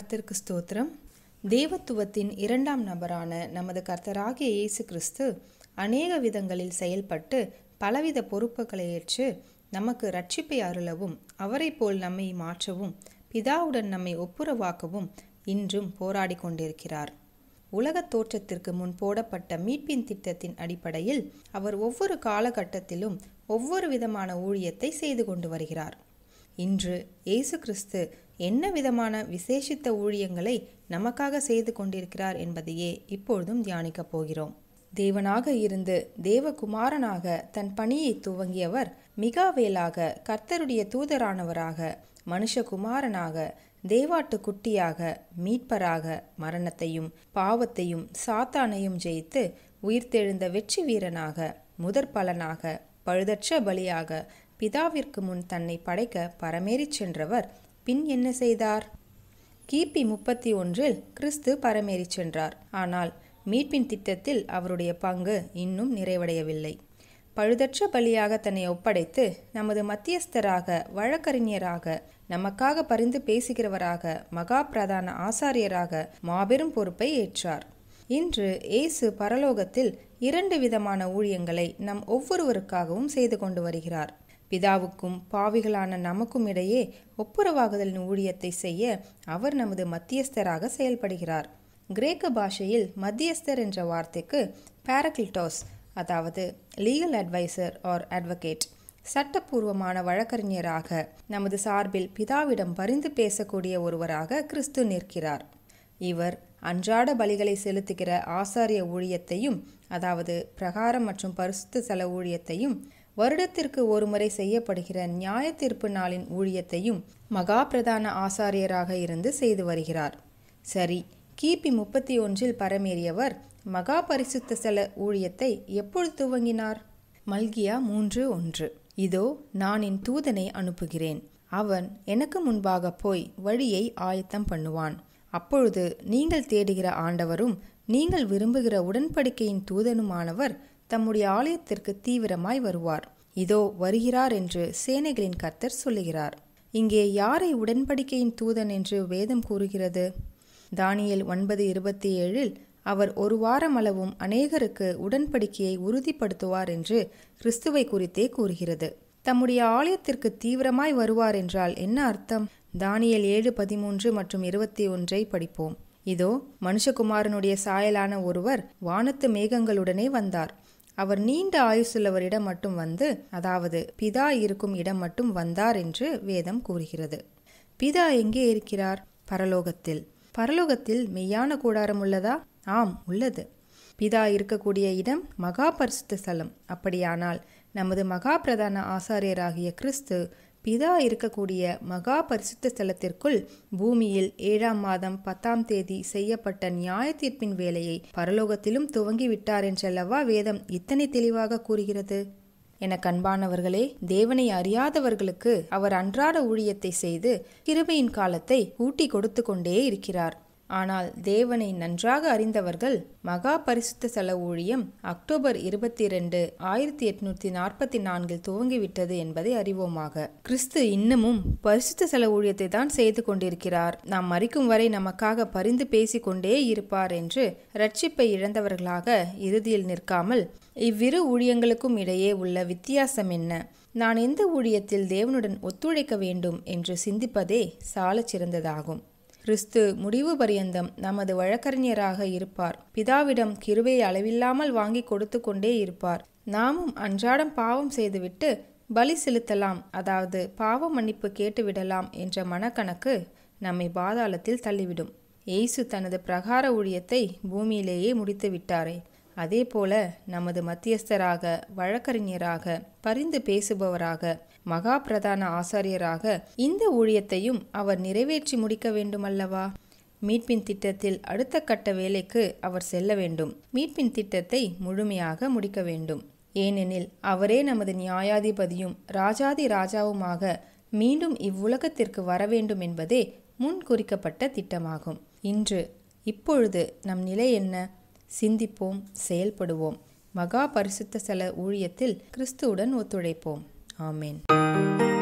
கர்த்தருக்கு ஸ்தோத்திரம் தேவத்துவத்தின் இரண்டாம் நபரான நமது கர்த்தராகிய இயேசு கிறிஸ்து அநேக விதங்களில் செயல்பட்டு பலவித பொறுப்புகளை ஏற்று நமக்கு ரட்சிப்பை அருளவும் அவரைப் போல் நம்மை மாற்றவும் பிதாவுடன் நம்மை ஒப்புரவாக்கவும் இன்றும் போராடி கொண்டிருக்கிறார் உலகத் தோற்றத்திற்கு முன் போடப்பட்ட மீட்பின் திட்டத்தின் அடிப்படையில் அவர் ஒவ்வொரு காலகட்டத்திலும் ஒவ்வொரு விதமான ஊழியத்தை செய்து கொண்டு வருகிறார் இன்று இயேசு கிறிஸ்து என்ன விதமான விசேஷித்த ஊழியங்களை நமக்காக செய்து கொண்டிருக்கிறார் என்பதையே இப்பொழுதும் தியானிக்கப் போகிறோம் தேவனாக இருந்து தேவகுமாரனாக தன் பணியை துவங்கியவர் மிகாவேலாக கர்த்தருடைய தூதரானவராக மனுஷகுமாரனாக தேவாட்டு குட்டியாக மீட்பராக மரணத்தையும் பாவத்தையும் சாத்தானையும் ஜெயித்து உயிர்த்தெழுந்த வெற்றி வீரனாக முதற் பலனாக பழுதற்ற பலியாக பிதாவிற்கு முன் தன்னை படைக்க பரமேறிச் சென்றவர் பின் என்ன செய்தார் கிபி முப்பத்தி ஒன்றில் கிறிஸ்து பரமேறிச் சென்றார் ஆனால் மீட்பின் திட்டத்தில் அவருடைய பங்கு இன்னும் நிறைவடையவில்லை பழுதற்ற பலியாக தன்னை ஒப்படைத்து நமது மத்தியஸ்தராக வழக்கறிஞராக நமக்காக பரிந்து பேசுகிறவராக மகா பிரதான ஆசாரியராக மாபெரும் பொறுப்பை ஏற்றார் இன்று இயேசு பரலோகத்தில் இரண்டு விதமான ஊழியங்களை நம் ஒவ்வொருவருக்காகவும் செய்து கொண்டு வருகிறார் பிதாவுக்கும் பாவிகளான நமக்கும் இடையே ஒப்புரவாகுதலின் ஊழியத்தை செய்ய அவர் நமது மத்தியஸ்தராக செயல்படுகிறார் கிரேக்க பாஷையில் மத்தியஸ்தர் என்ற வார்த்தைக்கு பாரக்லிட்டோஸ் அதாவது லீகல் அட்வைசர் ஆர் அட்வொகேட் சட்டப்பூர்வமான வழக்கறிஞராக நமது சார்பில் பிதாவிடம் பரிந்து பேசக்கூடிய ஒருவராக கிறிஸ்து நிற்கிறார் இவர் அன்றாட பலிகளை செலுத்துகிற ஆசாரிய ஊழியத்தையும் அதாவது பிரகாரம் மற்றும் பரிசுத்த செல ஊழியத்தையும் வருடத்திற்கு ஒருமுறை செய்யப்படுகிற நியாய தீர்ப்பு நாளின் ஊழியத்தையும் மகா பிரதான ஆசாரியராக இருந்து செய்து வருகிறார் சரி கிபி முப்பத்தி ஒன்றில் பரமேறியவர் மகா பரிசுத்த செல ஊழியத்தை எப்பொழுது துவங்கினார் மல்கியா மூன்று ஒன்று இதோ நான் என் தூதனை அனுப்புகிறேன் அவன் எனக்கு முன்பாக போய் வழியை ஆயத்தம் பண்ணுவான் அப்பொழுது நீங்கள் தேடுகிற ஆண்டவரும் நீங்கள் விரும்புகிற உடன்படிக்கையின் தூதனுமானவர் தம்முடைய ஆலயத்திற்கு தீவிரமாய் வருவார் இதோ வருகிறார் என்று சேனைகளின் கர்த்தர் சொல்லுகிறார் இங்கே யாரை உடன்படிக்கையின் தூதன் என்று வேதம் கூறுகிறது தானியல் ஒன்பது இருபத்தி ஏழில் அவர் ஒரு வாரம் அளவும் அநேகருக்கு உடன்படிக்கையை உறுதிப்படுத்துவார் என்று கிறிஸ்துவை குறித்தே கூறுகிறது தம்முடைய ஆலயத்திற்கு தீவிரமாய் வருவார் என்றால் என்ன அர்த்தம் தானியல் ஏழு பதிமூன்று மற்றும் இருபத்தி ஒன்றை படிப்போம் இதோ மனுஷகுமாரனுடைய சாயலான ஒருவர் வானத்து மேகங்களுடனே வந்தார் அவர் நீண்ட ஆயுசுள்ளவரிடம் மட்டும் வந்து அதாவது பிதா இருக்கும் இடம் மட்டும் வந்தார் என்று வேதம் கூறுகிறது பிதா எங்கே இருக்கிறார் பரலோகத்தில் பரலோகத்தில் மெய்யான கூடாரம் உள்ளதா ஆம் உள்ளது பிதா இருக்கக்கூடிய இடம் மகா பரிசுத்த ஸ்தலம் அப்படியானால் நமது மகா பிரதான ஆசாரியராகிய கிறிஸ்து பிதா இருக்கக்கூடிய மகா பரிசுத்த ஸ்தலத்திற்குள் பூமியில் ஏழாம் மாதம் பத்தாம் தேதி செய்யப்பட்ட நியாய தீர்ப்பின் வேலையை பரலோகத்திலும் துவங்கி விட்டார் என்றல்லவா வேதம் இத்தனை தெளிவாக கூறுகிறது என கண்பானவர்களே தேவனை அறியாதவர்களுக்கு அவர் அன்றாட ஊழியத்தை செய்து கிருபையின் காலத்தை ஊட்டி கொடுத்து கொண்டே இருக்கிறார் ஆனால் தேவனை நன்றாக அறிந்தவர்கள் மகா பரிசுத்த செல ஊழியம் அக்டோபர் இருபத்தி இரண்டு ஆயிரத்தி எட்நூத்தி நாற்பத்தி நான்கில் துவங்கிவிட்டது என்பதை அறிவோமாக கிறிஸ்து இன்னமும் பரிசுத்த செல ஊழியத்தை தான் செய்து கொண்டிருக்கிறார் நாம் மறிக்கும் வரை நமக்காக பரிந்து பேசிக் கொண்டே இருப்பார் என்று ரட்சிப்பை இழந்தவர்களாக இறுதியில் நிற்காமல் இவ்விரு ஊழியங்களுக்கும் இடையே உள்ள வித்தியாசம் என்ன நான் எந்த ஊழியத்தில் தேவனுடன் ஒத்துழைக்க வேண்டும் என்று சிந்திப்பதே சாலச் சிறந்ததாகும் கிறிஸ்து முடிவு பரியந்தம் நமது வழக்கறிஞராக இருப்பார் பிதாவிடம் கிருவை அளவில்லாமல் வாங்கி கொடுத்து கொண்டே இருப்பார் நாமும் அன்றாடம் பாவம் செய்துவிட்டு பலி செலுத்தலாம் அதாவது பாவ மன்னிப்பு கேட்டுவிடலாம் என்ற மனக்கணக்கு நம்மை பாதாளத்தில் தள்ளிவிடும் எய்சு தனது பிரகார ஊழியத்தை பூமியிலேயே முடித்து விட்டாரே அதே போல நமது மத்தியஸ்தராக வழக்கறிஞராக பரிந்து பேசுபவராக மகா பிரதான ஆசாரியராக இந்த ஊழியத்தையும் அவர் நிறைவேற்றி முடிக்க வேண்டுமல்லவா மீட்பின் திட்டத்தில் அடுத்த கட்ட வேலைக்கு அவர் செல்ல வேண்டும் மீட்பின் திட்டத்தை முழுமையாக முடிக்க வேண்டும் ஏனெனில் அவரே நமது நியாயாதிபதியும் ராஜாதி ராஜாவுமாக மீண்டும் இவ்வுலகத்திற்கு வர வேண்டும் என்பதே முன் குறிக்கப்பட்ட திட்டமாகும் இன்று இப்பொழுது நம் நிலை என்ன சிந்திப்போம் செயல்படுவோம் மகா பரிசுத்த செல ஊழியத்தில் கிறிஸ்துவுடன் ஒத்துழைப்போம் ஆமேன்